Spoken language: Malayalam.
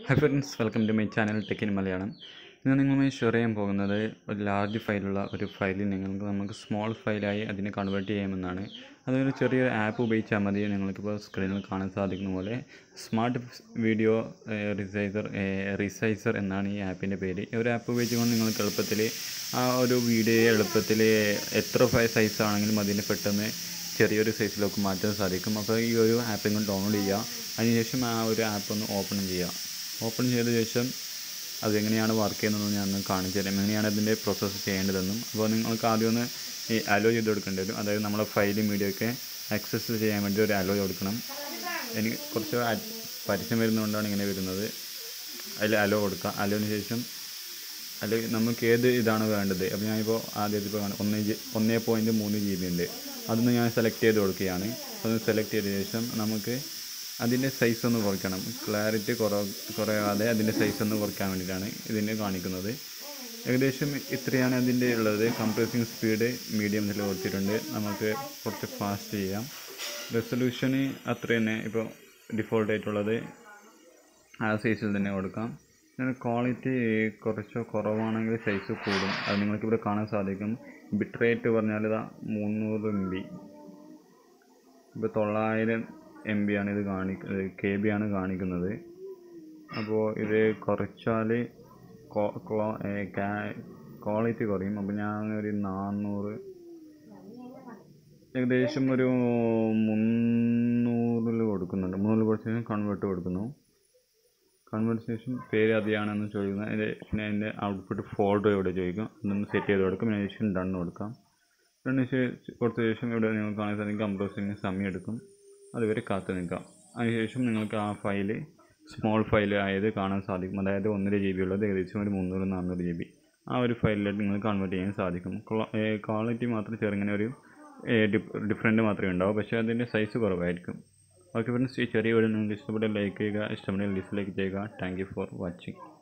high friends welcome to my channel tech in Malayalam ഇന്ന് നിങ്ങളുമായി ഷെയർ ചെയ്യാൻ പോകുന്നത് ഒരു ലാർജ് ഫയലുള്ള ഒരു ഫയലിൽ നിങ്ങൾക്ക് നമുക്ക് സ്മോൾ ഫയലായി അതിനെ കൺവേർട്ട് ചെയ്യാമെന്നാണ് അതൊരു ചെറിയൊരു ആപ്പ് ഉപയോഗിച്ചാൽ മതി നിങ്ങൾക്കിപ്പോൾ സ്ക്രീനിൽ കാണാൻ സാധിക്കുന്ന പോലെ സ്മാർട്ട് വീഡിയോ റിസൈസർ റിസൈസർ എന്നാണ് ഈ ആപ്പിൻ്റെ പേര് ഈ ഒരു ആപ്പ് ഉപയോഗിച്ചുകൊണ്ട് നിങ്ങൾക്ക് എളുപ്പത്തിൽ ആ ഒരു വീഡിയോ എളുപ്പത്തിൽ എത്ര സൈസ് ആണെങ്കിലും അതിനെ പെട്ടെന്ന് ചെറിയൊരു സൈസിലേക്ക് മാറ്റാൻ സാധിക്കും അപ്പോൾ ഈ ഒരു ആപ്പ് നിങ്ങൾ ഡൗൺലോഡ് ചെയ്യുക അതിനുശേഷം ആ ഒരു ആപ്പ് ഒന്ന് ഓപ്പൺ ചെയ്യുക ഓപ്പൺ ചെയ്ത ശേഷം അതെങ്ങനെയാണ് വർക്ക് ചെയ്യുന്നതെന്ന് ഞാൻ ഒന്ന് കാണിച്ചു തരാം എങ്ങനെയാണ് അതിൻ്റെ പ്രോസസ്സ് ചെയ്യേണ്ടതെന്നും അപ്പോൾ നിങ്ങൾക്ക് ആദ്യം ഒന്ന് ഈ അലോ ചെയ്ത് കൊടുക്കേണ്ടി വരും അതായത് നമ്മളെ ഫയലും വീഡിയോ ഒക്കെ ആക്സസ് ചെയ്യാൻ വേണ്ടി ഒരു അലോ കൊടുക്കണം എനിക്ക് കുറച്ച് അ- പരസ്യം വരുന്നതുകൊണ്ടാണ് ഇങ്ങനെ വരുന്നത് അതിൽ അലോ കൊടുക്കുക അലോന് ശേഷം അതിൽ നമുക്ക് ഏത് ഇതാണ് വേണ്ടത് അപ്പോൾ ഞാനിപ്പോൾ ആദ്യം ഇപ്പോൾ കാണാം ഒന്ന് ജി ഒന്നേ പോയിൻറ്റ് മൂന്ന് ജി ബി ഉണ്ട് അതൊന്ന് ഞാൻ സെലക്ട് ചെയ്ത് കൊടുക്കുകയാണ് അതൊന്ന് സെലക്ട് ചെയ്ത ശേഷം നമുക്ക് അതിൻ്റെ സൈസ് ഒന്ന് കുറയ്ക്കണം ക്ലാരിറ്റി കുറവ് കുറയാതെ അതിൻ്റെ സൈസ് ഒന്ന് കുറയ്ക്കാൻ വേണ്ടിയിട്ടാണ് ഇതിനെ കാണിക്കുന്നത് ഏകദേശം ഇത്രയാണ് അതിൻ്റെ ഉള്ളത് കംപ്രസിങ് സ്പീഡ് മീഡിയത്തിൽ കൊടുത്തിട്ടുണ്ട് നമുക്ക് കുറച്ച് ഫാസ്റ്റ് ചെയ്യാം റെസൊല്യൂഷന് അത്ര തന്നെ ഇപ്പോൾ ഡിഫോൾട്ട് ആയിട്ടുള്ളത് ആ സൈസിൽ തന്നെ കൊടുക്കാം പിന്നെ ക്വാളിറ്റി കുറച്ച് കുറവാണെങ്കിൽ സൈസ് കൂടും അത് നിങ്ങൾക്ക് ഇവിടെ കാണാൻ സാധിക്കും ബിറ്റ് റേറ്റ് പറഞ്ഞാൽ ഇതാ മുന്നൂറ് എം ബി ഇപ്പോൾ തൊള്ളായിരം എം ബി ആണ് ഇത് കാണിക്കുന്നത് കെ ബി ആണ് കാണിക്കുന്നത് അപ്പോൾ ഇത് കുറച്ചാൽ ക്വാളിറ്റി കുറയും അപ്പോൾ ഞാൻ ഒരു നാന്നൂറ് ഏകദേശം ഒരു മുന്നൂറിൽ കൊടുക്കുന്നുണ്ട് മുന്നൂറിൽ കൊടുത്ത ശേഷം കൺവേർട്ട് കൊടുക്കുന്നു കൺവേർട്ട് ശേഷം പേര് അതിയാണെന്ന് ചോദിക്കുന്നത് അതിൻ്റെ പിന്നെ അതിൻ്റെ ഔട്ട്പുട്ട് ഫോൾഡർ ഇവിടെ ചോദിക്കും അതൊന്ന് സെറ്റ് ചെയ്ത് കൊടുക്കും അതിന് ശേഷം ഡൺ കൊടുക്കാം ഡണ്ണ് ശേഷം കൊടുത്ത ശേഷം ഇവിടെ നിങ്ങൾക്ക് കാണാൻ സാധിക്കും കംപ്രസിങ് സമയം എടുക്കും അതുവരെ കാത്തു നിൽക്കാം അതിനുശേഷം നിങ്ങൾക്ക് ആ ഫയൽ സ്മോൾ ഫയൽ ആയത് കാണാൻ സാധിക്കും അതായത് ഒന്നര ജി ബി ഉള്ളത് ഏകദേശം ഒരു മുന്നൂറ് നാന്നൂറ് ജി ബി ആ ഒരു ഫയലിലേക്ക് നിങ്ങൾ കൺവേർട്ട് ചെയ്യാൻ സാധിക്കും ക്വാളിറ്റി മാത്രം ചെറുങ്ങനെ ഒരു ഡിഫറെൻറ്റ് മാത്രമേ ഉണ്ടാവൂ പക്ഷേ അതിൻ്റെ സൈസ് കുറവായിരിക്കും ഓക്കെ ഫ്രണ്ട്സ് ഈ ചെറിയ വീഡിയോ നിങ്ങൾക്ക് ഇഷ്ടപ്പെട്ട ലൈക്ക് ചെയ്യുക ഇഷ്ടപ്പെട്ട ഡിസ്ലൈക്ക് ചെയ്യുക താങ്ക് യു ഫോർ വാച്ചിങ്